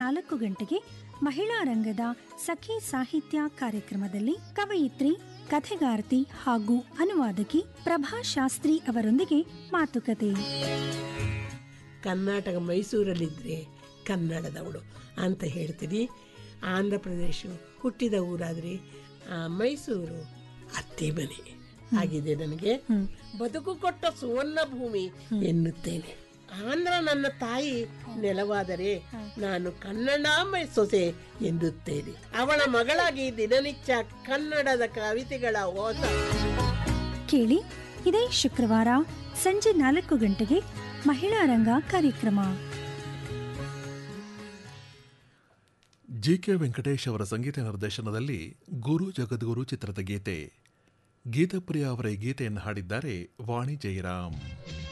ನಾಲ್ಕು ಗಂಟೆಗೆ ಮಹಿಳಾ ರಂಗದ ಸಖಿ ಸಾಹಿತ್ಯ ಕಾರ್ಯಕ್ರಮದಲ್ಲಿ ಕವಯಿತ್ರಿ ಕಥೆಗಾರ್ತಿ ಹಾಗೂ ಅನುವಾದಕಿ ಪ್ರಭಾ ಶಾಸ್ತ್ರಿ ಅವರೊಂದಿಗೆ ಮಾತುಕತೆ ಕರ್ನಾಟಕ ಮೈಸೂರಲ್ಲಿದ್ದರೆ ಕನ್ನಡದವಳು ಅಂತ ಹೇಳ್ತೀನಿ ಆಂಧ್ರ ಪ್ರದೇಶ ಹುಟ್ಟಿದ ಊರಾದರೆ ಮೈಸೂರು ಅತ್ತೆ ಮನೆ ಆಗಿದೆ ನನಗೆ ಬದುಕು ಕೊಟ್ಟ ಸುವರ್ಣ ಭೂಮಿ ಎನ್ನುತ್ತೇನೆ ಆಂಧ್ರ ನನ್ನ ತಾಯಿ ನೆಲವಾದರೆ ನಾನು ಕನ್ನಡಾಂಬೆ ಸೊಸೆ ಎನ್ನುತ್ತೇನೆ ಅವಳ ಮಗಳಾಗಿ ದಿನನಿತ್ಯ ಕನ್ನಡದ ಕವಿತೆಗಳ ಓತ ಕೇಳಿ ಇದೇ ಶುಕ್ರವಾರ ಸಂಜೆ ನಾಲ್ಕು ಗಂಟೆಗೆ ಮಹಿಳಾ ರಂಗ ಕಾರ್ಯಕ್ರಮ ಜಿ ಕೆ ವೆಂಕಟೇಶ್ ಅವರ ಸಂಗೀತ ನಿರ್ದೇಶನದಲ್ಲಿ ಗುರು ಜಗದ್ಗುರು ಚಿತ್ರದ ಗೀತೆ ಗೀತಪ್ರಿಯ ಅವರ ಈ ಗೀತೆಯನ್ನು ಹಾಡಿದ್ದಾರೆ ವಾಣಿ ಜಯರಾಮ್